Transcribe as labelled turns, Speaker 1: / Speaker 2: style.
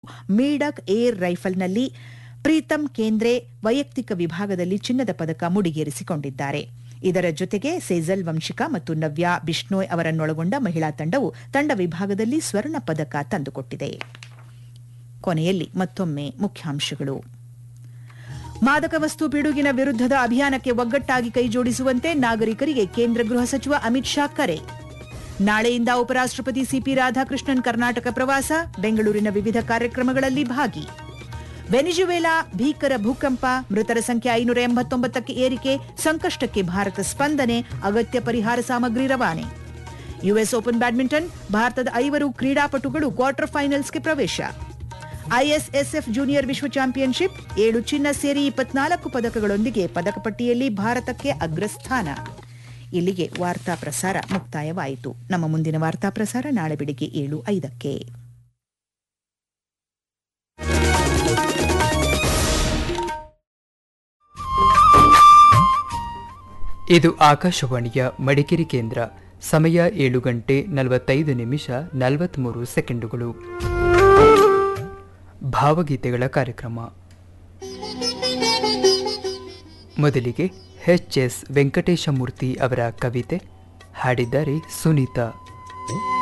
Speaker 1: ಮೀಡಕ್ air ರೈಫಲ್ನಲ್ಲಿ Preetham ಕೇಂದ್ರೆ ವೈಯಕ್ತಿಕ ವಿಭಾಗದಲ್ಲಿ ಚಿನ್ನದ ಪದಕ ಮುಡಿಗೇರಿಸಿಕೊಂಡಿದ್ದಾರೆ ಇದರ ಜೊತೆಗೆ ಸೇಜಲ್ ವಂಶಿಕಾ ಮತ್ತು ನವ್ಯಾ ಬಿಷ್ಣೋಯ್ ಅವರನ್ನೊಳಗೊಂಡ ಮಹಿಳಾ ತಂಡವು ತಂಡ ವಿಭಾಗದಲ್ಲಿ ಸ್ವರ್ಣ ಪದಕ ತಂದುಕೊಟ್ಟಿದೆ ಕೊನೆಯಲ್ಲಿ ಮತ್ತೊಮ್ಮೆ ಮುಖ್ಯಾಂಶಗಳು ಮಾದಕ ವಸ್ತು ಪಿಡುಗಿನ ವಿರುದ್ಧದ ಅಭಿಯಾನಕ್ಕೆ ಒಗ್ಗಟ್ಟಾಗಿ ಕೈಜೋಡಿಸುವಂತೆ ನಾಗರಿಕರಿಗೆ ಕೇಂದ್ರ ಗೃಹ ಸಚಿವ ಅಮಿತ್ ಶಾ ಕರೆ ನಾಳೆಯಿಂದ ಉಪರಾಷ್ಟಪತಿ ಸಿಪಿ ರಾಧಾಕೃಷ್ಣನ್ ಕರ್ನಾಟಕ ಪ್ರವಾಸ ಬೆಂಗಳೂರಿನ ವಿವಿಧ ಕಾರ್ಯಕ್ರಮಗಳಲ್ಲಿ ಭಾಗಿ ವೆನಿಜುವೆಲಾ ಭೀಕರ ಭೂಕಂಪ ಮೃತರ ಸಂಖ್ಯೆ ಐನೂರ ಎಂಬತ್ತೊಂಬತ್ತಕ್ಕೆ ಏರಿಕೆ ಸಂಕಷ್ಟಕ್ಕೆ ಭಾರತ ಸ್ಪಂದನೆ ಅಗತ್ಯ ಪರಿಹಾರ ಸಾಮಗ್ರಿ ರವಾನೆ ಯುಎಸ್ ಓಪನ್ ಬ್ಯಾಡ್ಮಿಂಟನ್ ಭಾರತದ ಐವರು ಕ್ರೀಡಾಪಟುಗಳು ಕ್ವಾರ್ಟರ್ ಫೈನಲ್ಸ್ಗೆ ಪ್ರವೇಶ ಐಎಸ್ಎಸ್ಎಫ್ ಜೂನಿಯರ್ ವಿಶ್ವ ಚಾಂಪಿಯನ್ಶಿಪ್ ಏಳು ಚಿನ್ನ ಸೇರಿ ಇಪ್ಪತ್ನಾಲ್ಕು ಪದಕಗಳೊಂದಿಗೆ ಪದಕ ಪಟ್ಟಿಯಲ್ಲಿ ಭಾರತಕ್ಕೆ ಅಗ್ರಸ್ಥಾನ ಇಲ್ಲಿಗೆ ವಾರ್ತಾ ಪ್ರಸಾರ ಮುಕ್ತಾಯವಾಯಿತು ನಮ್ಮ ಮುಂದಿನ ವಾರ್ತಾ ಪ್ರಸಾರ ನಾಳೆ ಬೆಳಿಗ್ಗೆ ಏಳು ಐದಕ್ಕೆ
Speaker 2: ಇದು ಆಕಾಶವಾಣಿಯ ಮಡಿಕೇರಿ ಕೇಂದ್ರ ಸಮಯ ಏಳು ಗಂಟೆ ನಲವತ್ತೈದು ನಿಮಿಷ ನಲವತ್ತ್ಮೂರು ಸೆಕೆಂಡುಗಳು ಭಾವಗೀತೆಗಳ ಕಾರ್ಯಕ್ರಮ ಮೊದಲಿಗೆ ಎಚ್ ಎಸ್ ವೆಂಕಟೇಶಮೂರ್ತಿ ಅವರ ಕವಿತೆ ಹಾಡಿದ್ದಾರೆ ಸುನೀತಾ